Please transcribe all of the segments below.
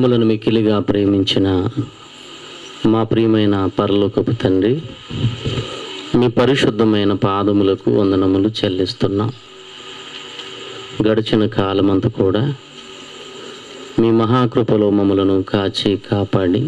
మమ్మలను మిక్కిలిగా ప్రేమించిన మా ప్రియమైన పరలోకపు తండ్రి మీ పరిశుద్ధమైన పాదములకు వందనములు చెల్లిస్తున్నాం గడిచిన కాలమంతా కూడా మీ మహాకృపలో మమ్మలను కాచి కాపాడి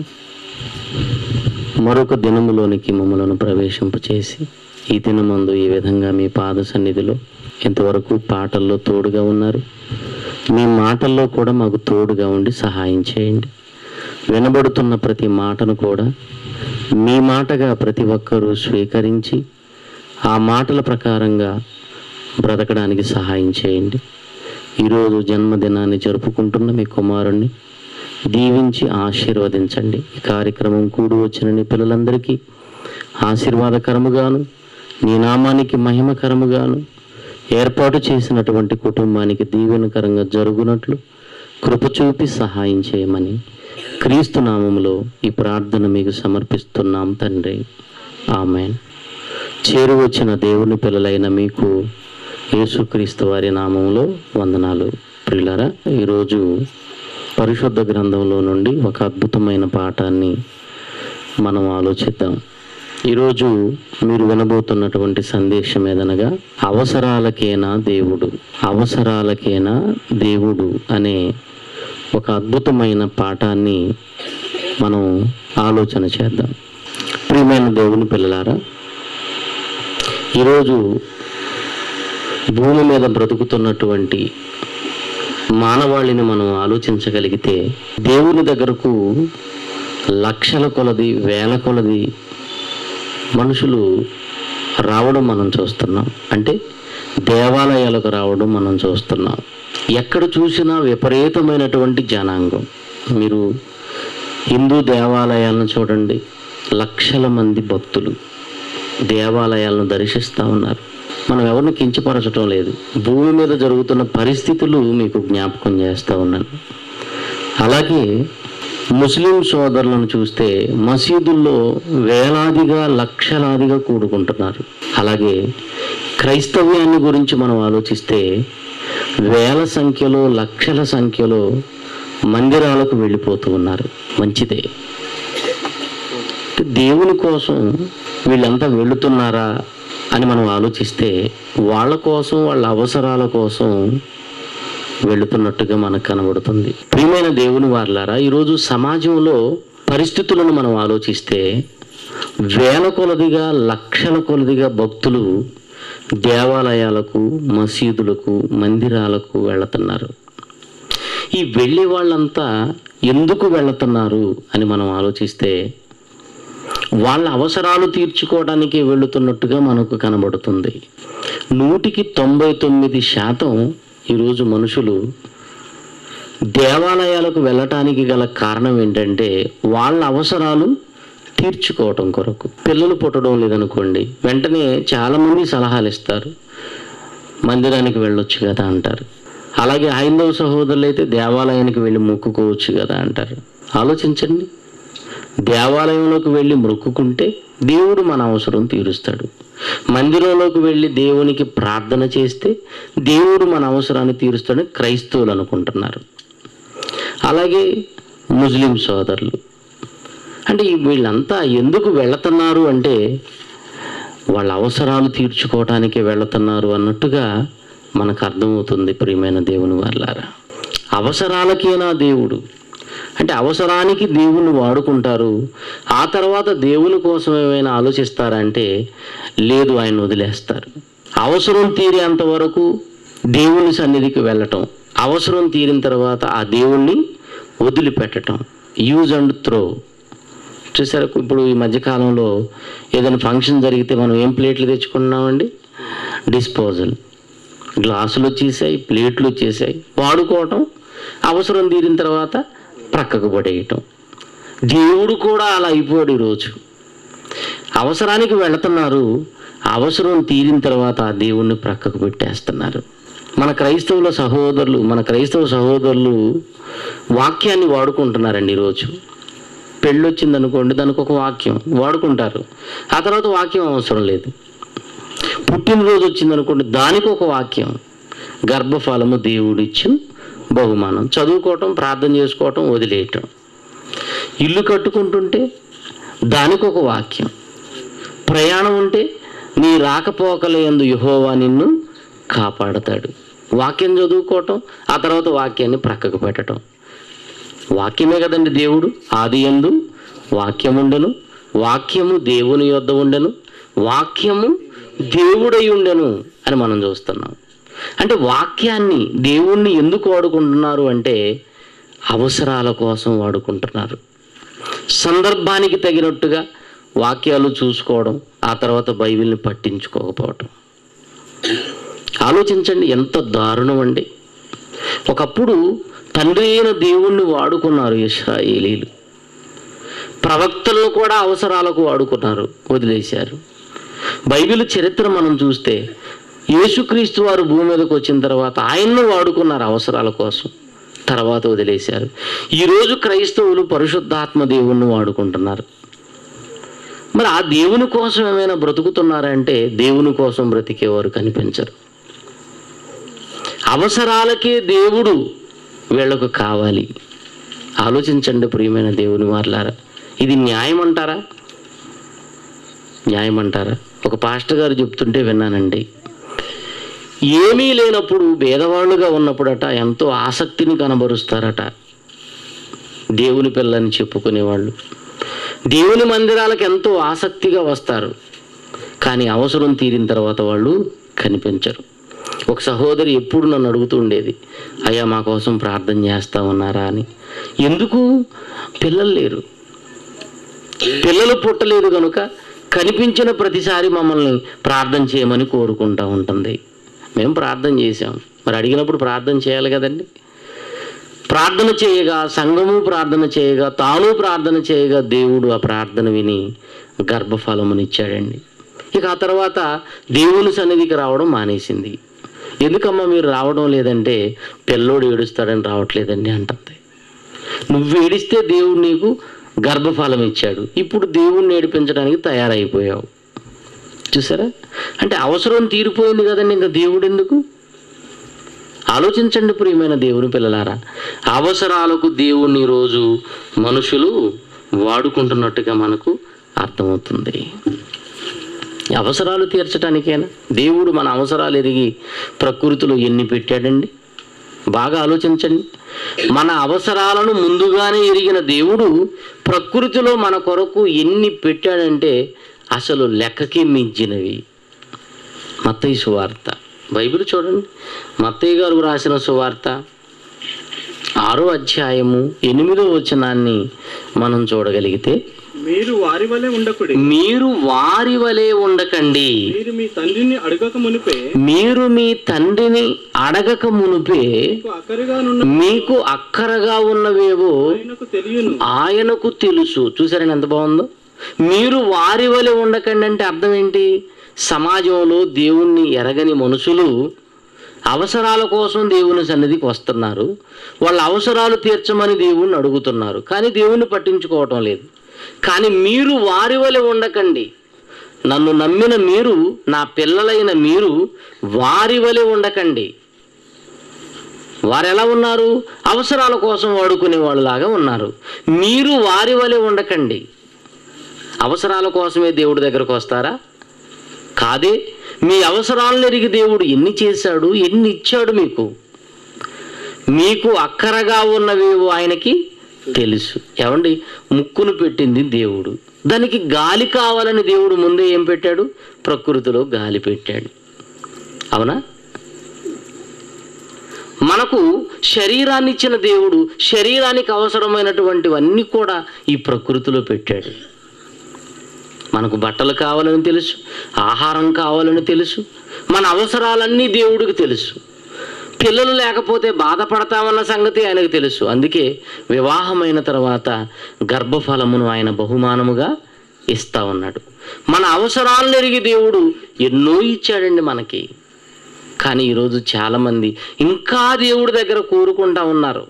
మరొక దినములోనికి మమ్మలను ప్రవేశింపచేసి ఈ దినమందు ఈ విధంగా మీ పాద సన్నిధిలో ఇంతవరకు పాటల్లో తోడుగా ఉన్నారు మీ మాటల్లో కూడా మాకు తోడుగా ఉండి సహాయం చేయండి వినబడుతున్న ప్రతి మాటను కూడా మీ మాటగా ప్రతి ఒక్కరూ స్వీకరించి ఆ మాటల ప్రకారంగా బ్రతకడానికి సహాయం చేయండి ఈరోజు జన్మదినాన్ని జరుపుకుంటున్న మీ కుమారుణ్ణి దీవించి ఆశీర్వదించండి ఈ కార్యక్రమం కూడి వచ్చిన నీ పిల్లలందరికీ ఆశీర్వాదకరముగాను నీ నామానికి మహిమకరముగాను ఏర్పాటు చేసినటువంటి కుటుంబానికి దీవెనకరంగా జరుగునట్లు కృప చూపి సహాయం చేయమని క్రీస్తు నామములో ఈ ప్రార్థన మీకు సమర్పిస్తున్నాం తండ్రి ఆమెన్ చేరు వచ్చిన దేవుని పిల్లలైన మీకు యేసుక్రీస్తు వారి నామంలో వందనాలు ప్రియులరా ఈరోజు పరిశుద్ధ గ్రంథంలో నుండి ఒక అద్భుతమైన పాఠాన్ని మనం ఆలోచిద్దాం ఈరోజు మీరు వినబోతున్నటువంటి సందేశం ఏదనగా అవసరాలకేనా దేవుడు అవసరాలకేనా దేవుడు అనే ఒక అద్భుతమైన పాఠాన్ని మనం ఆలోచన చేద్దాం ప్రియమైన దేవుని పిల్లలారా ఈరోజు భూమి మీద బ్రతుకుతున్నటువంటి మానవాళిని మనం ఆలోచించగలిగితే దేవుని దగ్గరకు లక్షల కొలది వేల కొలది మనుషులు రావడం మనం చూస్తున్నాం అంటే దేవాలయాలకు రావడం మనం చూస్తున్నాం ఎక్కడ చూసినా విపరీతమైనటువంటి జనాంగం మీరు హిందూ దేవాలయాలను చూడండి లక్షల మంది భక్తులు దేవాలయాలను దర్శిస్తూ ఉన్నారు మనం ఎవరిని కించపరచడం లేదు భూమి మీద జరుగుతున్న పరిస్థితులు మీకు జ్ఞాపకం చేస్తూ ఉన్నాను అలాగే ముస్లిం సోదరులను చూస్తే మసీదుల్లో వేలాదిగా లక్షలాదిగా కూడుకుంటున్నారు అలాగే క్రైస్తవ్యాన్ని గురించి మనం ఆలోచిస్తే వేల సంఖ్యలో లక్షల సంఖ్యలో మందిరాలకు వెళ్ళిపోతూ ఉన్నారు మంచిదే దేవుని కోసం వీళ్ళంతా వెళుతున్నారా అని మనం ఆలోచిస్తే వాళ్ళ కోసం వాళ్ళ అవసరాల కోసం వెళుతున్నట్టుగా మనకు కనబడుతుంది ప్రియమైన దేవుని వార్లారా ఈరోజు సమాజంలో పరిస్థితులను మనం ఆలోచిస్తే వేల కొలదిగా లక్షల కొలదిగా భక్తులు దేవాలయాలకు మసీదులకు మందిరాలకు వెళుతున్నారు ఈ వెళ్ళే వాళ్ళంతా ఎందుకు వెళుతున్నారు అని మనం ఆలోచిస్తే వాళ్ళ అవసరాలు తీర్చుకోవడానికి వెళుతున్నట్టుగా మనకు కనబడుతుంది నూటికి తొంభై తొమ్మిది శాతం ఈరోజు మనుషులు దేవాలయాలకు వెళ్ళటానికి గల కారణం ఏంటంటే వాళ్ళ అవసరాలు తీర్చుకోవటం కొరకు పిల్లలు పుట్టడం లేదనుకోండి వెంటనే చాలామంది సలహాలు ఇస్తారు మందిరానికి వెళ్ళొచ్చు కదా అంటారు అలాగే హైందవ సహోదరులు అయితే దేవాలయానికి వెళ్ళి మొక్కుకోవచ్చు కదా అంటారు ఆలోచించండి దేవాలయంలోకి వెళ్ళి మొక్కుకుంటే దేవుడు మన అవసరం తీరుస్తాడు మందిరంలోకి వెళ్ళి దేవునికి ప్రార్థన చేస్తే దేవుడు మన అవసరాన్ని తీరుస్తాడని క్రైస్తవులు అనుకుంటున్నారు అలాగే ముస్లిం సోదరులు అంటే ఈ వీళ్ళంతా ఎందుకు వెళుతున్నారు అంటే వాళ్ళ అవసరాలు తీర్చుకోవటానికి వెళుతున్నారు అన్నట్టుగా మనకు అర్థమవుతుంది ప్రియమైన దేవుని వాళ్ళారా అవసరాలకేనా దేవుడు అంటే అవసరానికి దేవుని వాడుకుంటారు ఆ తర్వాత దేవుని కోసం ఏమైనా ఆలోచిస్తారంటే లేదు ఆయన వదిలేస్తారు అవసరం తీరేంత వరకు దేవుని సన్నిధికి వెళ్ళటం అవసరం తీరిన తర్వాత ఆ దేవుణ్ణి వదిలిపెట్టడం యూజ్ అండ్ త్రో చూసారా ఇప్పుడు ఈ మధ్యకాలంలో ఏదైనా ఫంక్షన్ జరిగితే మనం ఏం ప్లేట్లు తెచ్చుకుంటున్నామండి డిస్పోజల్ గ్లాసులు వచ్చేసాయి ప్లేట్లు వచ్చేసాయి వాడుకోవటం అవసరం తీరిన తర్వాత ప్రక్కకు పడేయటం దేవుడు కూడా అలా అయిపోయాడు ఈరోజు అవసరానికి వెళుతున్నారు అవసరం తీరిన తర్వాత ఆ దేవుణ్ణి ప్రక్కకు పెట్టేస్తున్నారు మన క్రైస్తవుల సహోదరులు మన క్రైస్తవ సహోదరులు వాక్యాన్ని వాడుకుంటున్నారండి ఈరోజు పెళ్ళి వచ్చింది అనుకోండి దానికి ఒక వాక్యం వాడుకుంటారు ఆ తర్వాత వాక్యం అవసరం లేదు పుట్టినరోజు వచ్చింది అనుకోండి దానికి ఒక వాక్యం గర్భఫలము దేవుడిచ్చు బహుమానం చదువుకోవటం ప్రార్థన చేసుకోవటం వదిలేయటం ఇల్లు కట్టుకుంటుంటే దానికి ఒక వాక్యం ప్రయాణం ఉంటే నీ రాకపోకలందు యహోవా నిన్ను కాపాడతాడు వాక్యం చదువుకోవటం ఆ తర్వాత వాక్యాన్ని ప్రక్కకు పెట్టడం వాక్యమే కదండి దేవుడు ఆది ఎందు వాక్యముండెను వాక్యము దేవుని యొద్ద ఉండెను వాక్యము దేవుడై ఉండెను అని మనం చూస్తున్నాం అంటే వాక్యాన్ని దేవుణ్ణి ఎందుకు వాడుకుంటున్నారు అంటే అవసరాల కోసం వాడుకుంటున్నారు సందర్భానికి తగినట్టుగా వాక్యాలు చూసుకోవడం ఆ తర్వాత బైబిల్ని పట్టించుకోకపోవడం ఆలోచించండి ఎంత దారుణం అండి ఒకప్పుడు తండ్రి అయిన దేవుణ్ణి వాడుకున్నారు ఇస్రాయేలీలు ప్రవక్తలను కూడా అవసరాలకు వాడుకున్నారు వదిలేశారు బైబిల్ చరిత్ర మనం చూస్తే యేసుక్రీస్తు వారు భూమి మీదకి వచ్చిన తర్వాత ఆయన్ను వాడుకున్నారు అవసరాల కోసం తర్వాత వదిలేశారు ఈరోజు క్రైస్తవులు పరిశుద్ధాత్మ దేవుణ్ణి వాడుకుంటున్నారు మరి ఆ దేవుని కోసం ఏమైనా బ్రతుకుతున్నారంటే దేవుని కోసం బ్రతికేవారు కనిపించరు అవసరాలకే దేవుడు వీళ్ళకు కావాలి ఆలోచించండి ప్రియమైన దేవుని వార్లారా ఇది న్యాయం అంటారా న్యాయం అంటారా ఒక పాస్టర్ గారు చెప్తుంటే విన్నానండి ఏమీ లేనప్పుడు భేదవాళ్ళుగా ఉన్నప్పుడట ఎంతో ఆసక్తిని కనబరుస్తారట దేవుని పిల్లని చెప్పుకునేవాళ్ళు దేవుని మందిరాలకు ఎంతో ఆసక్తిగా వస్తారు కానీ అవసరం తీరిన తర్వాత వాళ్ళు కనిపించరు ఒక సహోదరి ఎప్పుడు నన్ను అడుగుతూ ఉండేది అయ్యా మా కోసం ప్రార్థన చేస్తా ఉన్నారా అని ఎందుకు పిల్లలు లేరు పిల్లలు పుట్టలేదు కనుక కనిపించిన ప్రతిసారి మమ్మల్ని ప్రార్థన చేయమని కోరుకుంటా ఉంటుంది మేము ప్రార్థన చేసాం మరి అడిగినప్పుడు ప్రార్థన చేయాలి కదండి ప్రార్థన చేయగా సంఘము ప్రార్థన చేయగా తాను ప్రార్థన చేయగా దేవుడు ఆ ప్రార్థన విని గర్భఫలమునిచ్చాడండి ఇక ఆ తర్వాత దేవుని సన్నిధికి రావడం మానేసింది ఎందుకమ్మా మీరు రావడం లేదంటే పిల్లోడు ఏడుస్తాడని రావట్లేదండి అంటుంది నువ్వు ఏడిస్తే దేవుడు నీకు గర్భఫలం ఇచ్చాడు ఇప్పుడు దేవుణ్ణి ఏడిపించడానికి తయారైపోయావు చూసారా అంటే అవసరం తీరిపోయింది కదండి ఇంకా దేవుడు ఎందుకు ఆలోచించండి ప్రియమైన దేవుని పిల్లలారా అవసరాలకు దేవుణ్ణి రోజు మనుషులు వాడుకుంటున్నట్టుగా మనకు అర్థమవుతుంది అవసరాలు తీర్చడానికేనా దేవుడు మన అవసరాలు ఎరిగి ప్రకృతిలో ఎన్ని పెట్టాడండి బాగా ఆలోచించండి మన అవసరాలను ముందుగానే ఎరిగిన దేవుడు ప్రకృతిలో మన కొరకు ఎన్ని పెట్టాడంటే అసలు లెక్కకి మించినవి మత్తయి సువార్త బైబిల్ చూడండి మత్తయ్య గారు రాసిన సువార్త ఆరో అధ్యాయము ఎనిమిదో వచనాన్ని మనం చూడగలిగితే మీరు వారి వలె ఉండకుడి మీరు వారి వలె ఉండకండి మీరు మీ తండ్రిని అడగక మునిపే మీరు మీ తండ్రిని అడగక మునుపే మీకు అక్కరిగానున్న మీకు అక్కరగా ఉన్నవేవో ఆయనకు తెలియను ఆయనకు తెలుసు చూసారండి ఎంత బాగుందో మీరు వారి వలె ఉండకండి అంటే అర్థం ఏంటి సమాజంలో దేవుణ్ణి ఎరగని మనుషులు అవసరాల కోసం దేవుని సన్నిధికి వస్తున్నారు వాళ్ళ అవసరాలు తీర్చమని దేవుణ్ణి అడుగుతున్నారు కానీ దేవుణ్ణి పట్టించుకోవటం లేదు కానీ మీరు వారి వలె ఉండకండి నన్ను నమ్మిన మీరు నా పిల్లలైన మీరు వారి వలె ఉండకండి వారు ఎలా ఉన్నారు అవసరాల కోసం వాడుకునే వాళ్ళలాగా ఉన్నారు మీరు వారి వలె ఉండకండి అవసరాల కోసమే దేవుడి దగ్గరకు వస్తారా కాదే మీ అవసరాలను ఎరిగి దేవుడు ఎన్ని చేశాడు ఎన్ని ఇచ్చాడు మీకు మీకు అక్కరగా ఉన్నవేవో ఆయనకి తెలుసు ఏమండి ముక్కును పెట్టింది దేవుడు దానికి గాలి కావాలని దేవుడు ముందే ఏం పెట్టాడు ప్రకృతిలో గాలి పెట్టాడు అవునా మనకు శరీరాన్ని ఇచ్చిన దేవుడు శరీరానికి అవసరమైనటువంటివన్నీ కూడా ఈ ప్రకృతిలో పెట్టాడు మనకు బట్టలు కావాలని తెలుసు ఆహారం కావాలని తెలుసు మన అవసరాలన్నీ దేవుడికి తెలుసు పిల్లలు లేకపోతే బాధపడతామన్న సంగతి ఆయనకు తెలుసు అందుకే వివాహమైన తర్వాత గర్భఫలమును ఆయన బహుమానముగా ఇస్తా ఉన్నాడు మన అవసరాలను ఎరిగి దేవుడు ఎన్నో ఇచ్చాడండి మనకి కానీ ఈరోజు చాలామంది ఇంకా దేవుడి దగ్గర కోరుకుంటా ఉన్నారు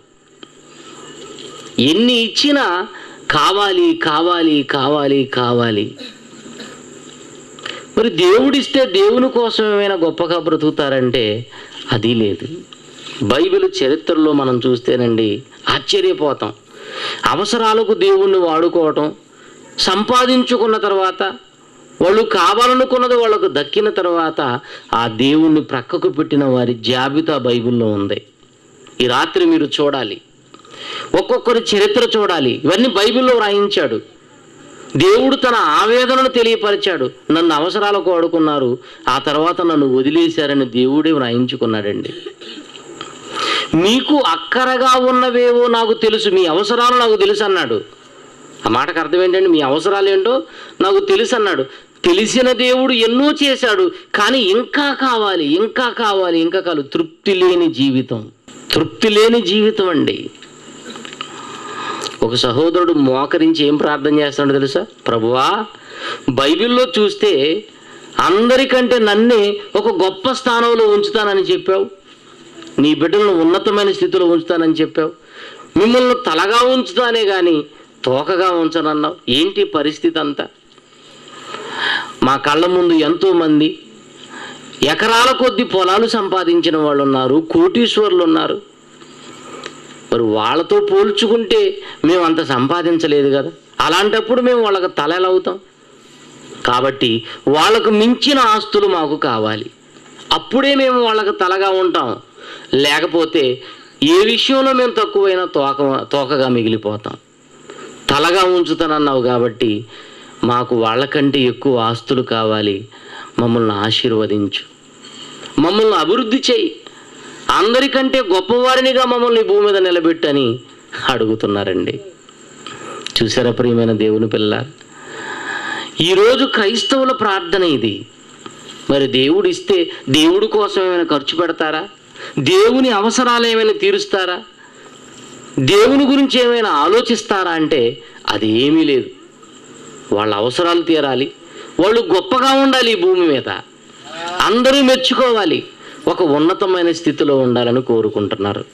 ఎన్ని ఇచ్చినా కావాలి కావాలి కావాలి కావాలి మరి దేవుడిస్తే దేవుని కోసం ఏమైనా గొప్పగా బ్రతుకుతారంటే అది లేదు బైబిల్ చరిత్రలో మనం చూస్తేనండి ఆశ్చర్యపోతాం అవసరాలకు దేవుణ్ణి వాడుకోవటం సంపాదించుకున్న తర్వాత వాళ్ళు కావాలనుకున్నది వాళ్ళకు దక్కిన తర్వాత ఆ దేవుణ్ణి ప్రక్కకు పెట్టిన వారి జాబితా బైబిల్లో ఉంది ఈ రాత్రి మీరు చూడాలి ఒక్కొక్కరి చరిత్ర చూడాలి ఇవన్నీ బైబిల్లో వ్రాయించాడు దేవుడు తన ఆవేదనను తెలియపరిచాడు నన్ను అవసరాలకు వాడుకున్నారు ఆ తర్వాత నన్ను వదిలేశారని దేవుడే వ్రాయించుకున్నాడండి మీకు అక్కరగా ఉన్నవేవో నాకు తెలుసు మీ అవసరాలు నాకు తెలుసు అన్నాడు ఆ మాటకు అర్థం ఏంటంటే మీ అవసరాలు ఏంటో నాకు తెలుసు అన్నాడు తెలిసిన దేవుడు ఎన్నో చేశాడు కానీ ఇంకా కావాలి ఇంకా కావాలి ఇంకా కావాలి తృప్తి లేని జీవితం తృప్తి లేని జీవితం అండి ఒక సహోదరుడు మోకరించి ఏం ప్రార్థన చేస్తున్నాడో తెలుసా ప్రభువా బైబిల్లో చూస్తే అందరికంటే నన్నే ఒక గొప్ప స్థానంలో ఉంచుతానని చెప్పావు నీ బిడ్డలను ఉన్నతమైన స్థితిలో ఉంచుతానని చెప్పావు మిమ్మల్ని తలగా ఉంచుతానే కానీ తోకగా ఉంచనన్నావు ఏంటి పరిస్థితి అంతా మా కళ్ళ ముందు ఎంతో మంది ఎకరాల కొద్ది పొలాలు సంపాదించిన వాళ్ళు ఉన్నారు కోటీశ్వరులు ఉన్నారు మరి వాళ్ళతో పోల్చుకుంటే మేము అంత సంపాదించలేదు కదా అలాంటప్పుడు మేము వాళ్ళకి తల ఎలా అవుతాం కాబట్టి వాళ్ళకు మించిన ఆస్తులు మాకు కావాలి అప్పుడే మేము వాళ్ళకి తలగా ఉంటాం లేకపోతే ఏ విషయంలో మేము తక్కువైనా తోక తోకగా మిగిలిపోతాం తలగా ఉంచుతానన్నావు కాబట్టి మాకు వాళ్ళకంటే ఎక్కువ ఆస్తులు కావాలి మమ్మల్ని ఆశీర్వదించు మమ్మల్ని అభివృద్ధి చేయి అందరికంటే గొప్పవారినిగా మమ్మల్ని ఈ భూమి మీద నిలబెట్టని అడుగుతున్నారండి చూసారా ప్రియమైన దేవుని పిల్ల ఈరోజు క్రైస్తవుల ప్రార్థన ఇది మరి దేవుడు ఇస్తే దేవుడి కోసం ఏమైనా ఖర్చు పెడతారా దేవుని అవసరాలు ఏమైనా తీరుస్తారా దేవుని గురించి ఏమైనా ఆలోచిస్తారా అంటే అది ఏమీ లేదు వాళ్ళ అవసరాలు తీరాలి వాళ్ళు గొప్పగా ఉండాలి ఈ భూమి మీద అందరూ మెచ్చుకోవాలి ఒక ఉన్నతమైన స్థితిలో ఉండాలని కోరుకుంటున్నారు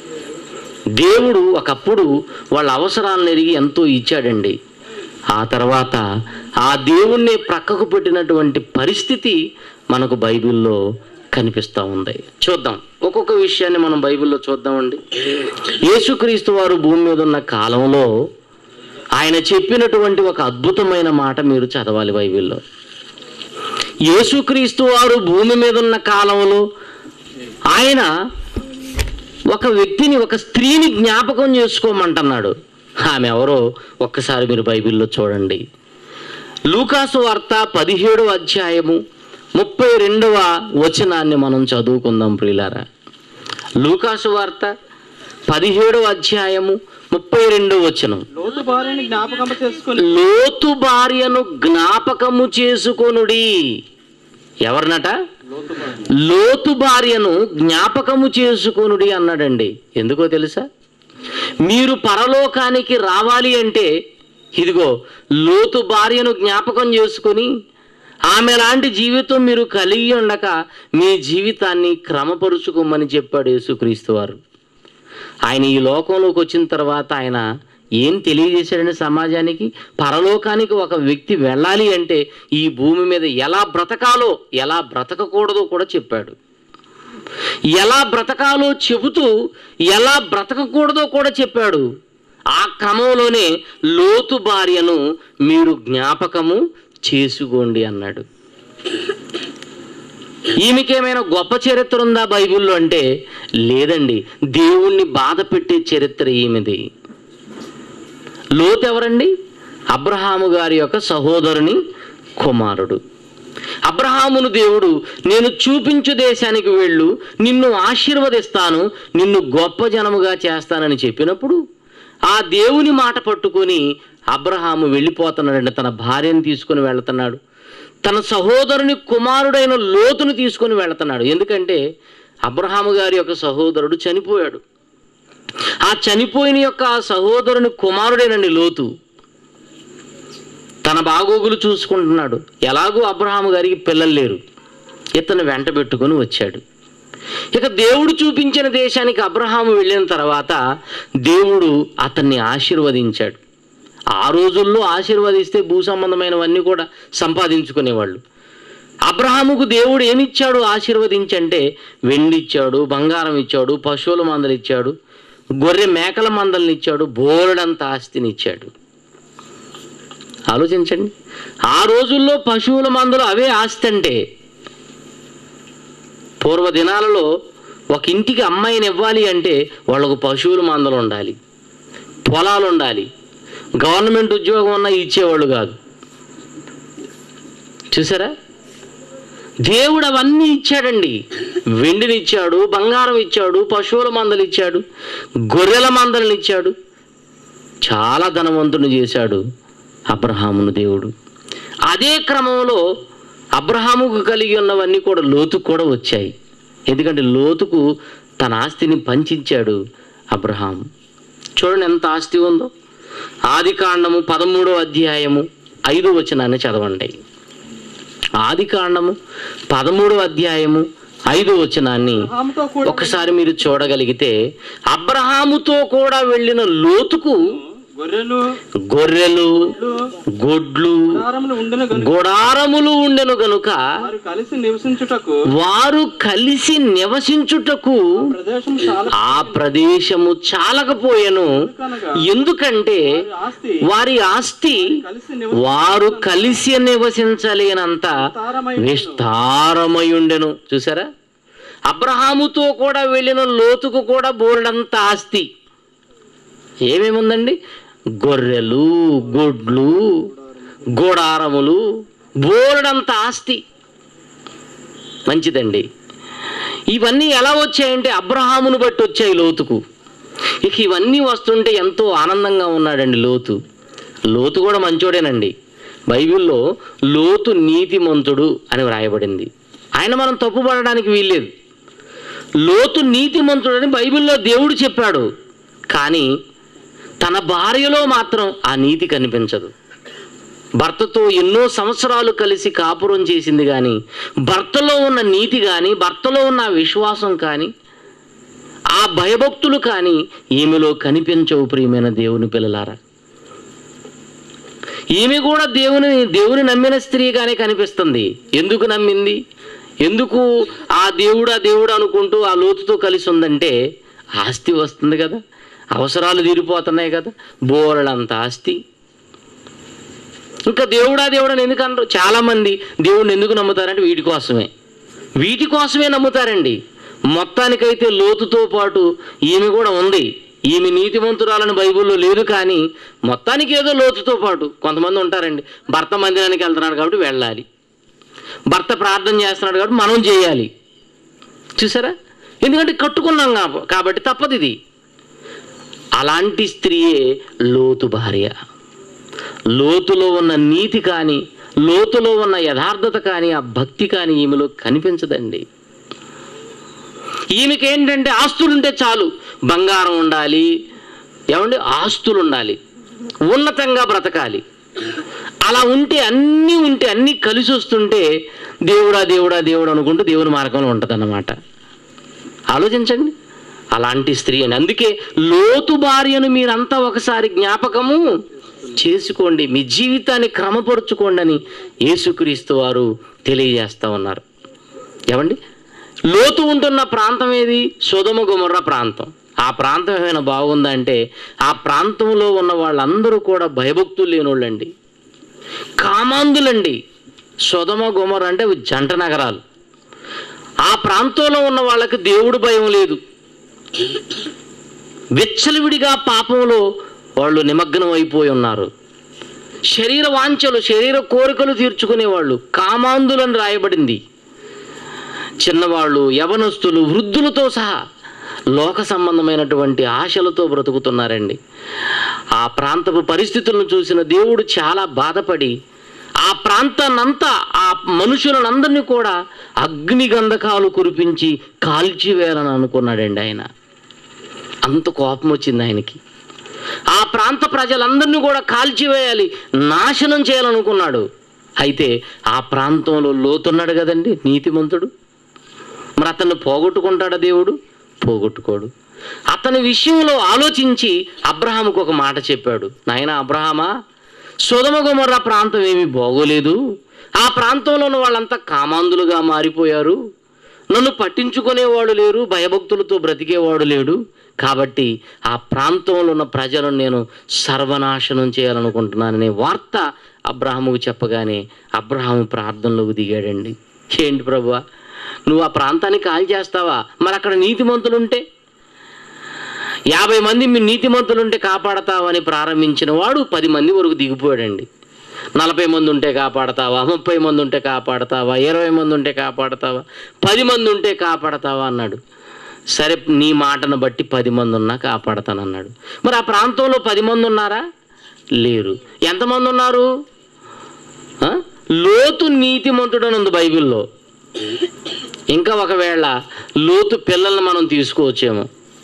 దేవుడు ఒకప్పుడు వాళ్ళ అవసరాలను ఎరిగి ఎంతో ఇచ్చాడండి ఆ తర్వాత ఆ దేవుణ్ణి ప్రక్కకు పెట్టినటువంటి పరిస్థితి మనకు బైబిల్లో కనిపిస్తూ ఉంది చూద్దాం ఒక్కొక్క విషయాన్ని మనం బైబిల్లో చూద్దామండి యేసుక్రీస్తు వారు భూమి మీద ఉన్న కాలంలో ఆయన చెప్పినటువంటి ఒక అద్భుతమైన మాట మీరు చదవాలి బైబిల్లో యేసుక్రీస్తు వారు భూమి మీద ఉన్న కాలంలో ఆయన ఒక వ్యక్తిని ఒక స్త్రీని జ్ఞాపకం చేసుకోమంటున్నాడు ఆమె ఎవరో ఒక్కసారి మీరు బైబిల్లో చూడండి లూకాసు వార్త పదిహేడు అధ్యాయము ముప్పై రెండవ వచనాన్ని మనం చదువుకుందాం ప్రియులారా లూకాసు వార్త పదిహేడవ అధ్యాయము ముప్పై రెండవ వచనం లోతు భార్యని జ్ఞాపకం చేసుకుని లోతు భార్యను జ్ఞాపకము చేసుకొనుడి ఎవరినట లోతు భార్య లోతు భార్యను జ్ఞాపకము చేసుకొనుడి అన్నాడండి ఎందుకో తెలుసా మీరు పరలోకానికి రావాలి అంటే ఇదిగో లోతు భార్యను జ్ఞాపకం చేసుకొని ఆమె లాంటి జీవితం మీరు కలిగి ఉండక మీ జీవితాన్ని క్రమపరుచుకోమని చెప్పాడు యేసుక్రీస్తు వారు ఆయన ఈ లోకంలోకి వచ్చిన తర్వాత ఆయన ఏం తెలియజేశాడని సమాజానికి పరలోకానికి ఒక వ్యక్తి వెళ్ళాలి అంటే ఈ భూమి మీద ఎలా బ్రతకాలో ఎలా బ్రతకకూడదో కూడా చెప్పాడు ఎలా బ్రతకాలో చెబుతూ ఎలా బ్రతకకూడదో కూడా చెప్పాడు ఆ క్రమంలోనే లోతు భార్యను మీరు జ్ఞాపకము చేసుకోండి అన్నాడు ఈమెకేమైనా గొప్ప చరిత్ర ఉందా బైబిల్లో అంటే లేదండి దేవుణ్ణి బాధ పెట్టే చరిత్ర ఈమెది లోతు ఎవరండి అబ్రహాము గారి యొక్క సహోదరుని కుమారుడు అబ్రహామును దేవుడు నేను చూపించు దేశానికి వెళ్ళు నిన్ను ఆశీర్వదిస్తాను నిన్ను గొప్ప జనముగా చేస్తానని చెప్పినప్పుడు ఆ దేవుని మాట పట్టుకొని అబ్రహాము వెళ్ళిపోతున్నాడండి తన భార్యను తీసుకొని వెళ్తున్నాడు తన సహోదరుని కుమారుడైన లోతును తీసుకొని వెళ్తున్నాడు ఎందుకంటే అబ్రహాము గారి యొక్క సహోదరుడు చనిపోయాడు ఆ చనిపోయిన యొక్క ఆ సహోదరుని కుమారుడేనండి లోతు తన బాగోగులు చూసుకుంటున్నాడు ఎలాగో అబ్రహాము గారికి పిల్లలు లేరు ఇతను వెంట పెట్టుకొని వచ్చాడు ఇక దేవుడు చూపించిన దేశానికి అబ్రహాము వెళ్ళిన తర్వాత దేవుడు అతన్ని ఆశీర్వదించాడు ఆ రోజుల్లో ఆశీర్వదిస్తే భూ సంబంధమైనవన్నీ కూడా సంపాదించుకునేవాళ్ళు అబ్రహాముకు దేవుడు ఏమిచ్చాడు ఆశీర్వదించంటే వెండి ఇచ్చాడు బంగారం ఇచ్చాడు పశువుల మందలు ఇచ్చాడు గొర్రె మేకల మందలను ఇచ్చాడు బోలెడంత ఆస్తిని ఇచ్చాడు ఆలోచించండి ఆ రోజుల్లో పశువుల మందలు అవే ఆస్తి అంటే పూర్వ దినాలలో ఒక ఇంటికి అమ్మాయిని ఇవ్వాలి అంటే వాళ్ళకు పశువుల మందలు ఉండాలి పొలాలు ఉండాలి గవర్నమెంట్ ఉద్యోగం ఉన్నా ఇచ్చేవాళ్ళు కాదు చూసారా దేవుడు అవన్నీ ఇచ్చాడండి వెండిని ఇచ్చాడు బంగారం ఇచ్చాడు పశువుల మందలు ఇచ్చాడు గొర్రెల మందలను ఇచ్చాడు చాలా ధనవంతుని చేశాడు అబ్రహామును దేవుడు అదే క్రమంలో అబ్రహాముకు కలిగి ఉన్నవన్నీ కూడా లోతుకు కూడా వచ్చాయి ఎందుకంటే లోతుకు తన ఆస్తిని పంచిచ్చాడు అబ్రహాం చూడండి ఎంత ఆస్తి ఉందో ఆది కాండము పదమూడో అధ్యాయము ఐదో వచనాన్ని చదవండి ఆది కాండము పదమూడో అధ్యాయము ఐదో వచనాన్ని అబ్రహాముతో కూడా ఒకసారి మీరు చూడగలిగితే అబ్రహాముతో కూడా వెళ్ళిన లోతుకు గొర్రెలు గొర్రెలు ఇళ్ళు, గొడ్లు గుడారములు ఉండను గనుక గుడారములు ఉండెను గనుక వారు కలిసి నివసించుటకు వారు కలిసి నివసించుటకు ప్రదేశం చాలా ఆ ప్రదేశము చాలకపోయెను కనుక ఎందుకంటే వారి ఆస్తి వారి ఆస్తి కలిసి వారు కలిసి నివసించలేనంత నివస్తారమై విస్తారమై ఉండెను చూసారా అబ్రహాముతో కూడా వెళ్ళిన లోతుకు కూడా బోర్డంత ఆస్తి ఏమేముందండి గొర్రెలు గొడ్లు గోడారములు బోర్డంత ఆస్తి మంచిదండి ఇవన్నీ ఎలా వచ్చాయంటే అబ్రహామును బట్టి వచ్చాయి లోతుకు ఇక ఇవన్నీ వస్తుంటే ఎంతో ఆనందంగా ఉన్నాడండి లోతు లోతు కూడా మంచోడేనండి బైబిల్లో లోతు నీతిమంతుడు అని వ్రాయబడింది ఆయన మనం తప్పుపడడానికి వీల్లేదు లోతు నీతిమంతుడని బైబిల్లో దేవుడు చెప్పాడు కానీ తన భార్యలో మాత్రం ఆ నీతి కనిపించదు భర్తతో ఎన్నో సంవత్సరాలు కలిసి కాపురం చేసింది కానీ భర్తలో ఉన్న నీతి కానీ భర్తలో ఉన్న ఆ విశ్వాసం కానీ ఆ భయభక్తులు కానీ ఈమెలో కనిపించవు ప్రియమైన దేవుని పిల్లలారా ఈమె కూడా దేవుని దేవుని నమ్మిన స్త్రీగానే కనిపిస్తుంది ఎందుకు నమ్మింది ఎందుకు ఆ దేవుడు ఆ దేవుడు అనుకుంటూ ఆ లోతుతో కలిసి ఉందంటే ఆస్తి వస్తుంది కదా అవసరాలు తీరిపోతున్నాయి కదా బోరడంత ఆస్తి ఇంకా దేవుడా దేవుడు అని ఎందుకు అనరు చాలామంది దేవుడిని ఎందుకు నమ్ముతారంటే వీటి కోసమే వీటి కోసమే నమ్ముతారండి మొత్తానికైతే లోతుతో పాటు ఈమె కూడా ఉంది ఈమె నీతిమంతురాలని బైబిల్లో లేదు కానీ మొత్తానికి ఏదో లోతుతో పాటు కొంతమంది ఉంటారండి భర్త మందిరానికి వెళ్తున్నాడు కాబట్టి వెళ్ళాలి భర్త ప్రార్థన చేస్తున్నాడు కాబట్టి మనం చేయాలి చూసారా ఎందుకంటే కట్టుకున్నాం కాబ- కాబట్టి తప్పదు ఇది అలాంటి స్త్రీయే లోతు భార్య లోతులో ఉన్న నీతి కానీ లోతులో ఉన్న యథార్థత కానీ ఆ భక్తి కానీ ఈమెలో కనిపించదండి ఈమెకేంటంటే ఆస్తులుంటే చాలు బంగారం ఉండాలి ఏమండి ఆస్తులు ఉండాలి ఉన్నతంగా బ్రతకాలి అలా ఉంటే అన్నీ ఉంటే అన్నీ కలిసి వస్తుంటే దేవుడా దేవుడా దేవుడు అనుకుంటూ దేవుని మార్గంలో ఉంటుంది ఆలోచించండి అలాంటి స్త్రీ అని అందుకే లోతు భార్యను మీరంతా ఒకసారి జ్ఞాపకము చేసుకోండి మీ జీవితాన్ని క్రమపరుచుకోండి అని యేసుక్రీస్తు వారు తెలియజేస్తా ఉన్నారు ఏమండి లోతు ఉంటున్న ప్రాంతం ఏది సొదమ గుమర్ర ప్రాంతం ఆ ప్రాంతం ఏమైనా బాగుందా అంటే ఆ ప్రాంతంలో ఉన్న వాళ్ళందరూ కూడా భయభక్తులు లేనోళ్ళండి కామాంధులండి సొదమ గుమర్ర అంటే అవి జంట నగరాలు ఆ ప్రాంతంలో ఉన్న వాళ్ళకి దేవుడు భయం లేదు విచ్చలవిడిగా పాపంలో వాళ్ళు నిమగ్నం అయిపోయి ఉన్నారు శరీర వాంఛలు శరీర కోరికలు తీర్చుకునేవాళ్ళు కామాంధులని రాయబడింది చిన్నవాళ్ళు యవనస్తులు వృద్ధులతో సహా లోక సంబంధమైనటువంటి ఆశలతో బ్రతుకుతున్నారండి ఆ ప్రాంతపు పరిస్థితులను చూసిన దేవుడు చాలా బాధపడి ఆ ప్రాంతాన్నంతా ఆ మనుషులనందరినీ కూడా అగ్ని గంధకాలు కురిపించి కాల్చివేయాలని అనుకున్నాడండి ఆయన అంత కోపం వచ్చింది ఆయనకి ఆ ప్రాంత ప్రజలందరినీ కూడా కాల్చివేయాలి నాశనం చేయాలనుకున్నాడు అయితే ఆ ప్రాంతంలో లోతున్నాడు కదండి నీతిమంతుడు మరి అతన్ని పోగొట్టుకుంటాడా దేవుడు పోగొట్టుకోడు అతని విషయంలో ఆలోచించి అబ్రహాముకు ఒక మాట చెప్పాడు నాయన అబ్రహామా సుధమ గుమర్ర ప్రాంతం ఏమీ బాగోలేదు ఆ ప్రాంతంలో ఉన్న వాళ్ళంతా కామాంధులుగా మారిపోయారు నన్ను పట్టించుకునేవాడు లేరు భయభక్తులతో బ్రతికేవాడు లేడు కాబట్టి ఆ ప్రాంతంలో ఉన్న ప్రజలను నేను సర్వనాశనం చేయాలనుకుంటున్నాననే వార్త అబ్రహాముకు చెప్పగానే అబ్రహాము ప్రార్థనలోకి దిగాడండి ఏంటి ప్రభువా నువ్వు ఆ ప్రాంతాన్ని కాల్ చేస్తావా మరి అక్కడ నీతిమంతులుంటే యాభై మంది మీ నీతిమంతులుంటే కాపాడతావని ప్రారంభించిన వాడు పది మంది వరకు దిగిపోయాడండి నలభై మంది ఉంటే కాపాడతావా ముప్పై మంది ఉంటే కాపాడతావా ఇరవై మంది ఉంటే కాపాడతావా పది మంది ఉంటే కాపాడతావా అన్నాడు సరే నీ మాటను బట్టి పది మంది ఉన్నా కాపాడతానన్నాడు మరి ఆ ప్రాంతంలో పది మంది ఉన్నారా లేరు ఎంతమంది ఉన్నారు ఆ? లోతు నీతిమంతుడు అని ఉంది బైబిల్లో ఇంకా ఒకవేళ లోతు పిల్లల్ని మనం తీసుకోవచ్చేమో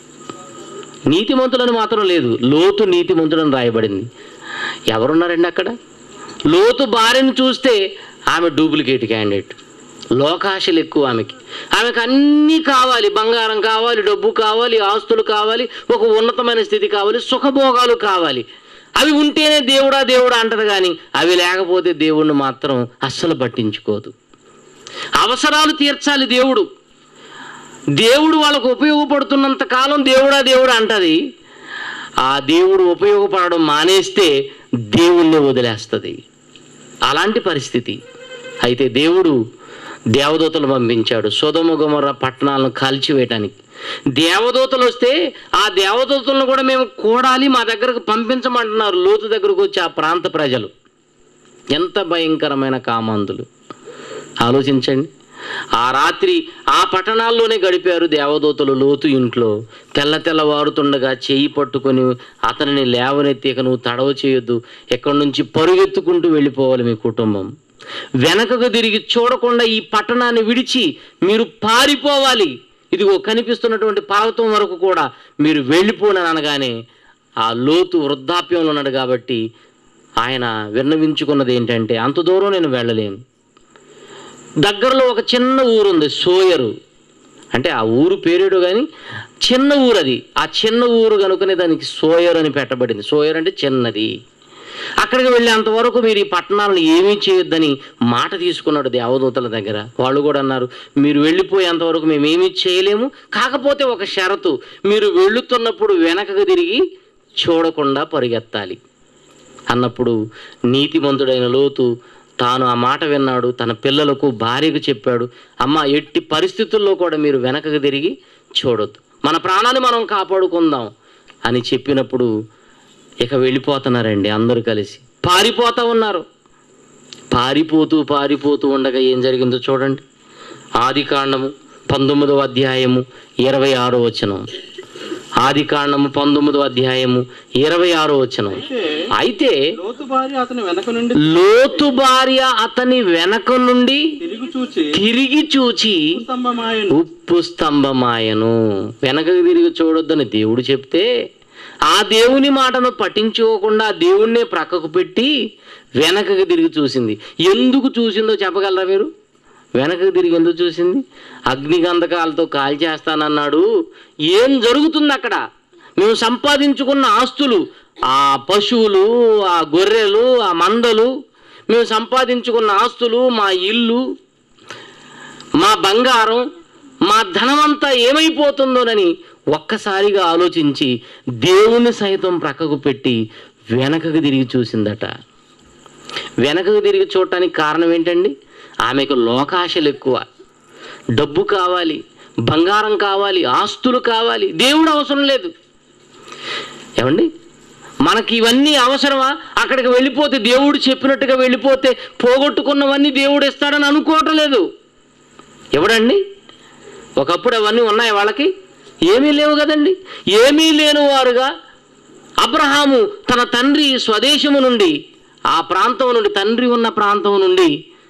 నీతిమంతులని మాత్రం లేదు లోతు నీతిమంతుడని రాయబడింది ఎవరున్నారండి అక్కడ లోతు భార్యను చూస్తే ఆమె డూప్లికేట్ క్యాండిడేట్ లోకాశలు ఎక్కువ ఆమెకి ఆమెకు అన్నీ కావాలి బంగారం కావాలి డబ్బు కావాలి ఆస్తులు కావాలి ఒక ఉన్నతమైన స్థితి కావాలి సుఖభోగాలు కావాలి అవి ఉంటేనే దేవుడా దేవుడా అంటది కానీ అవి లేకపోతే దేవుణ్ణి మాత్రం అస్సలు పట్టించుకోదు అవసరాలు తీర్చాలి దేవుడు దేవుడు వాళ్ళకు ఉపయోగపడుతున్నంత కాలం దేవుడా దేవుడు అంటది ఆ దేవుడు ఉపయోగపడడం మానేస్తే దేవుణ్ణి వదిలేస్తుంది అలాంటి పరిస్థితి అయితే దేవుడు దేవదూతలు పంపించాడు సోదమ గుమర పట్టణాలను కాల్చివేయటానికి దేవదూతలు వస్తే ఆ దేవదూతలను కూడా మేము కూడాలి మా దగ్గరకు పంపించమంటున్నారు లోతు దగ్గరకు వచ్చి ఆ ప్రాంత ప్రజలు ఎంత భయంకరమైన కామాంధులు ఆలోచించండి ఆ రాత్రి ఆ పట్టణాల్లోనే గడిపారు దేవదూతలు లోతు ఇంట్లో తెల్ల తెల్లవారుతుండగా చేయి పట్టుకొని అతనిని లేవనెత్తి ఇక నువ్వు తడవ చేయొద్దు ఎక్కడి నుంచి పరుగెత్తుకుంటూ వెళ్ళిపోవాలి మీ కుటుంబం వెనకకు తిరిగి చూడకుండా ఈ పట్టణాన్ని విడిచి మీరు పారిపోవాలి ఇదిగో కనిపిస్తున్నటువంటి పర్వతం వరకు కూడా మీరు వెళ్ళిపోనని అనగానే ఆ లోతు వృద్ధాప్యంలో ఉన్నాడు కాబట్టి ఆయన విన్నవించుకున్నది ఏంటంటే అంత దూరం నేను వెళ్ళలేను దగ్గరలో ఒక చిన్న ఊరు ఉంది సోయరు అంటే ఆ ఊరు పేరేడు కానీ చిన్న ఊరు అది ఆ చిన్న ఊరు కనుకనే దానికి సోయర్ అని పెట్టబడింది సోయర్ అంటే చిన్నది అక్కడికి వెళ్ళేంత వరకు మీరు ఈ పట్టణాలను ఏమీ చేయొద్దని మాట తీసుకున్నాడు దేవదూతల దగ్గర వాళ్ళు కూడా అన్నారు మీరు వెళ్ళిపోయేంత వరకు మేము ఏమీ చేయలేము కాకపోతే ఒక షరతు మీరు వెళుతున్నప్పుడు వెనకకు తిరిగి చూడకుండా పరిగెత్తాలి అన్నప్పుడు నీతిమంతుడైన లోతు తాను ఆ మాట విన్నాడు తన పిల్లలకు భార్యకు చెప్పాడు అమ్మ ఎట్టి పరిస్థితుల్లో కూడా మీరు వెనకకు తిరిగి చూడొద్దు మన ప్రాణాన్ని మనం కాపాడుకుందాం అని చెప్పినప్పుడు ఇక వెళ్ళిపోతున్నారండి అందరూ కలిసి పారిపోతా ఉన్నారు పారిపోతూ పారిపోతూ ఉండగా ఏం జరిగిందో చూడండి ఆది కాండము పంతొమ్మిదవ అధ్యాయము ఇరవై ఆరో వచనం ఆది కాండము పంతొమ్మిదవ అధ్యాయము ఇరవై ఆరో వచనం అయితే అయితే లోతు భార్య అతని వెనక నుండి లోతు భార్య అతని వెనక నుండి తిరిగి చూచి తిరిగి చూచి స్తంభమాయను ఉప్పు స్తంభమాయను వెనకకి తిరిగి చూడొద్దని దేవుడు చెప్తే ఆ దేవుని మాటను పట్టించుకోకుండా ఆ దేవుణ్ణే ప్రక్కకు పెట్టి వెనకకి తిరిగి చూసింది ఎందుకు చూసిందో చెప్పగలరా మీరు వెనకకి తిరిగి ఎందుకు చూసింది అగ్నిగంధకాలతో కాల్ చేస్తానన్నాడు ఏం జరుగుతుంది అక్కడ మేము సంపాదించుకున్న ఆస్తులు ఆ పశువులు ఆ గొర్రెలు ఆ మందలు మేము సంపాదించుకున్న ఆస్తులు మా ఇల్లు మా బంగారం మా ధనమంతా ఏమైపోతుందోనని ఒక్కసారిగా ఆలోచించి దేవుని సైతం ప్రక్కకు పెట్టి వెనకకు తిరిగి చూసిందట వెనకకు తిరిగి చూడటానికి కారణం ఏంటండి ఆమెకు లోకాశలు ఎక్కువ డబ్బు కావాలి బంగారం కావాలి ఆస్తులు కావాలి దేవుడు అవసరం లేదు ఏమండి మనకి ఇవన్నీ అవసరమా అక్కడికి వెళ్ళిపోతే దేవుడు చెప్పినట్టుగా వెళ్ళిపోతే పోగొట్టుకున్నవన్నీ దేవుడు ఇస్తాడని అనుకోవటం లేదు ఎవడండి ఒకప్పుడు అవన్నీ ఉన్నాయి వాళ్ళకి ఏమీ లేవు కదండి ఏమీ లేని వారుగా అబ్రహాము తన తండ్రి స్వదేశము నుండి ఆ ప్రాంతం నుండి తండ్రి ఉన్న ప్రాంతం నుండి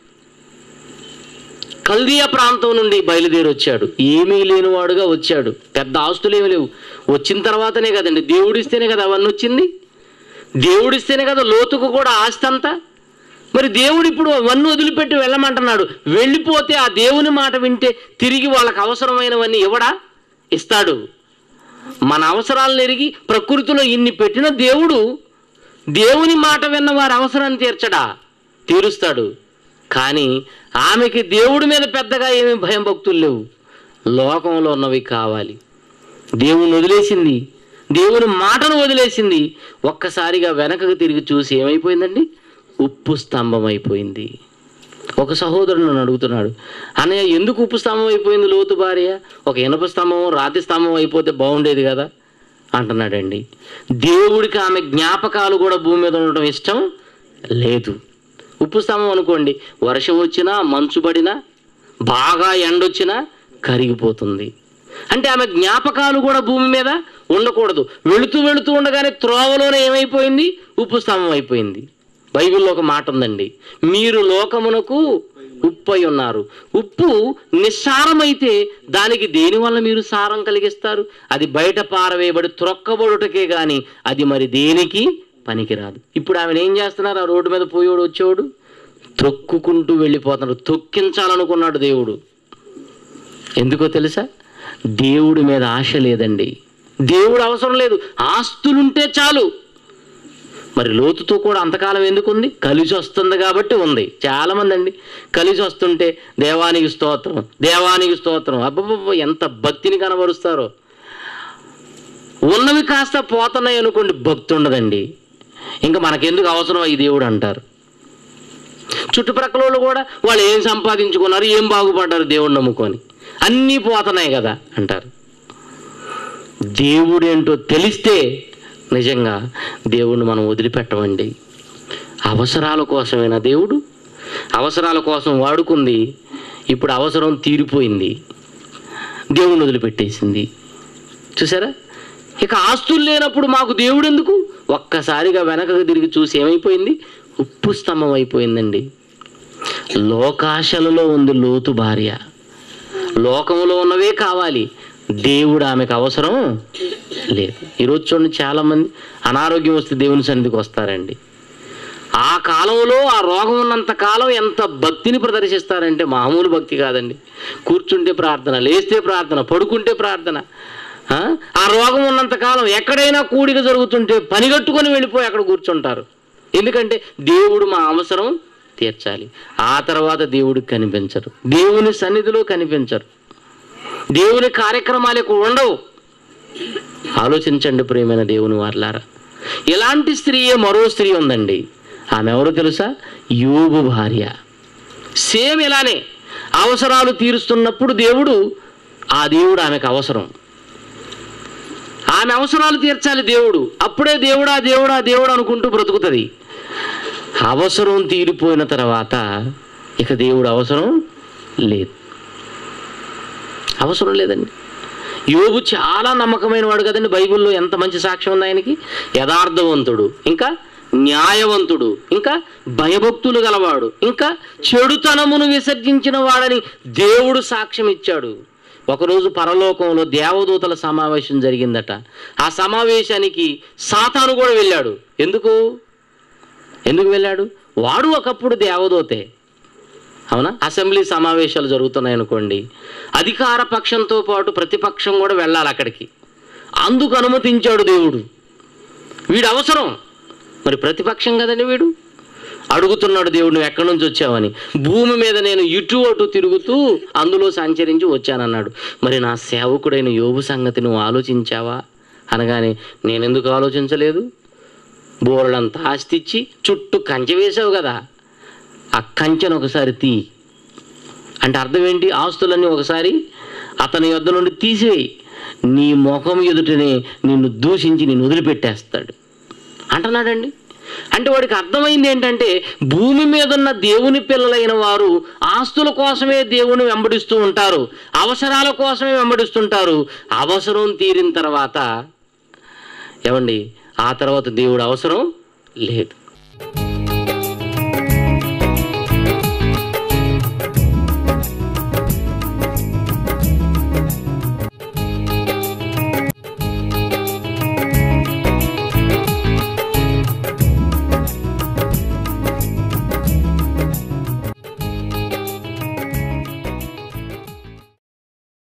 కల్దియా ప్రాంతం నుండి బయలుదేరి వచ్చాడు ఏమీ లేనివాడుగా వచ్చాడు పెద్ద ఆస్తులు ఏమీ లేవు వచ్చిన తర్వాతనే కదండి దేవుడిస్తేనే కదా అవన్నీ వచ్చింది దేవుడిస్తేనే కదా లోతుకు కూడా ఆస్తి అంతా మరి దేవుడు ఇప్పుడు అవన్నీ వదిలిపెట్టి వెళ్ళమంటున్నాడు వెళ్ళిపోతే ఆ దేవుని మాట వింటే తిరిగి వాళ్ళకి అవసరమైనవన్నీ ఇవ్వడా ఇస్తాడు మన అవసరాలను ఎరిగి ప్రకృతిలో ఇన్ని పెట్టిన దేవుడు దేవుని మాట విన్న వారి అవసరాన్ని తీర్చడా తీరుస్తాడు కానీ ఆమెకి దేవుడి మీద పెద్దగా ఏమీ భయం భక్తులు లేవు లోకంలో ఉన్నవి కావాలి దేవుని వదిలేసింది దేవుని మాటను వదిలేసింది ఒక్కసారిగా వెనకకు తిరిగి చూసి ఏమైపోయిందండి ఉప్పు స్తంభం అయిపోయింది ఒక సహోదరుడు నన్ను అడుగుతున్నాడు అన్నయ్య ఎందుకు ఉప్పు స్తంభం అయిపోయింది లోతు భార్య ఒక ఇనప స్తంభం రాతి స్తంభం అయిపోతే బాగుండేది కదా అంటున్నాడండి దేవుడికి ఆమె జ్ఞాపకాలు కూడా భూమి మీద ఉండటం ఇష్టం లేదు ఉప్పు స్తంభం అనుకోండి వర్షం వచ్చినా మంచు పడినా బాగా ఎండొచ్చినా కరిగిపోతుంది అంటే ఆమె జ్ఞాపకాలు కూడా భూమి మీద ఉండకూడదు వెళుతూ వెళుతూ ఉండగానే త్రోవలోనే ఏమైపోయింది ఉప్పు స్తంభం అయిపోయింది బైబిల్లో ఒక మాట ఉందండి మీరు లోకమునకు ఉప్పు అయి ఉన్నారు ఉప్పు నిస్సారమైతే దానికి దేని వల్ల మీరు సారం కలిగిస్తారు అది బయట పారవేయబడి త్రొక్కబడుటకే గాని అది మరి దేనికి పనికిరాదు ఇప్పుడు ఆమెను ఏం చేస్తున్నారు ఆ రోడ్డు మీద పోయేవాడు వచ్చేవాడు తొక్కుకుంటూ వెళ్ళిపోతున్నాడు తొక్కించాలనుకున్నాడు దేవుడు ఎందుకో తెలుసా దేవుడి మీద ఆశ లేదండి దేవుడు అవసరం లేదు ఆస్తులుంటే చాలు మరి లోతుతో కూడా అంతకాలం ఎందుకు ఉంది కలిసి వస్తుంది కాబట్టి ఉంది చాలా మంది అండి కలిసి వస్తుంటే దేవానికి స్తోత్రం దేవానికి స్తోత్రం అబ్బబ్బబ్బ ఎంత భక్తిని కనబరుస్తారో ఉన్నవి కాస్త పోతున్నాయి అనుకోండి భక్తి ఉండదండి ఇంకా మనకెందుకు అవసరం ఈ దేవుడు అంటారు చుట్టుప్రక్కల వాళ్ళు కూడా వాళ్ళు ఏం సంపాదించుకున్నారు ఏం బాగుపడ్డారు దేవుడు నమ్ముకొని అన్నీ పోతున్నాయి కదా అంటారు దేవుడేంటో తెలిస్తే నిజంగా దేవుణ్ణి మనం వదిలిపెట్టమండి అవసరాల కోసమేనా దేవుడు అవసరాల కోసం వాడుకుంది ఇప్పుడు అవసరం తీరిపోయింది దేవుణ్ణి వదిలిపెట్టేసింది చూసారా ఇక ఆస్తులు లేనప్పుడు మాకు దేవుడు ఎందుకు ఒక్కసారిగా వెనకకు తిరిగి చూసి ఏమైపోయింది ఉప్పు స్తంభం అయిపోయిందండి లోకాశలలో ఉంది లోతు భార్య లోకంలో ఉన్నవే కావాలి దేవుడు ఆమెకు అవసరం లేదు ఈరోజు చూడండి చాలామంది అనారోగ్యం వస్తే దేవుని సన్నిధికి వస్తారండి ఆ కాలంలో ఆ రోగం ఉన్నంత కాలం ఎంత భక్తిని ప్రదర్శిస్తారంటే మామూలు భక్తి కాదండి కూర్చుంటే ప్రార్థన లేస్తే ప్రార్థన పడుకుంటే ప్రార్థన ఆ? ఆ రోగం ఉన్నంత కాలం ఎక్కడైనా కూడిక జరుగుతుంటే పనిగట్టుకొని వెళ్ళిపోయి అక్కడ కూర్చుంటారు ఎందుకంటే దేవుడు మా అవసరం తీర్చాలి ఆ తర్వాత దేవుడికి కనిపించరు దేవుని సన్నిధిలో కనిపించరు దేవుని కార్యక్రమాలకు ఉండవు ఆలోచించండి ప్రియమైన దేవుని వార్లారా ఇలాంటి స్త్రీయే మరో స్త్రీ ఉందండి ఆమె ఎవరో తెలుసా యోగు భార్య సేమ్ ఇలానే అవసరాలు తీరుస్తున్నప్పుడు దేవుడు ఆ దేవుడు ఆమెకు అవసరం ఆమె అవసరాలు తీర్చాలి దేవుడు అప్పుడే దేవుడా దేవుడా దేవుడు అనుకుంటూ బ్రతుకుతుంది అవసరం తీరిపోయిన తర్వాత ఇక దేవుడు అవసరం లేదు అవసరం లేదండి యోబు చాలా నమ్మకమైన వాడు కదండి బైబిల్లో ఎంత మంచి సాక్ష్యం ఉంది ఆయనకి యథార్థవంతుడు ఇంకా న్యాయవంతుడు ఇంకా భయభక్తులు గలవాడు ఇంకా చెడుతనమును విసర్జించిన వాడని దేవుడు సాక్ష్యం ఇచ్చాడు ఒకరోజు పరలోకంలో దేవదూతల సమావేశం జరిగిందట ఆ సమావేశానికి సాతాను కూడా వెళ్ళాడు ఎందుకు ఎందుకు వెళ్ళాడు వాడు ఒకప్పుడు దేవదూతే అవునా అసెంబ్లీ సమావేశాలు జరుగుతున్నాయి అనుకోండి అధికార పక్షంతో పాటు ప్రతిపక్షం కూడా వెళ్ళాలి అక్కడికి అందుకు అనుమతించాడు దేవుడు వీడు అవసరం మరి ప్రతిపక్షం కదండి వీడు అడుగుతున్నాడు దేవుడు నువ్వు ఎక్కడి నుంచి వచ్చావని భూమి మీద నేను ఇటు అటు తిరుగుతూ అందులో సంచరించి వచ్చానన్నాడు మరి నా సేవకుడైన యోగు సంగతి నువ్వు ఆలోచించావా అనగానే నేనెందుకు ఆలోచించలేదు బోరలంతా ఆస్తి ఇచ్చి చుట్టూ కంచె వేసావు కదా ఆ కంచెను ఒకసారి తీ అంటే అర్థం ఏంటి ఆస్తులన్నీ ఒకసారి అతని యొద్ద నుండి తీసేయి నీ ముఖం ఎదుటనే నిన్ను దూషించి నిన్ను వదిలిపెట్టేస్తాడు అంటున్నాడండి అంటే వాడికి అర్థమైంది ఏంటంటే భూమి మీద ఉన్న దేవుని పిల్లలైన వారు ఆస్తుల కోసమే దేవుని వెంబడిస్తూ ఉంటారు అవసరాల కోసమే వెంబడిస్తుంటారు అవసరం తీరిన తర్వాత ఏమండి ఆ తర్వాత దేవుడు అవసరం లేదు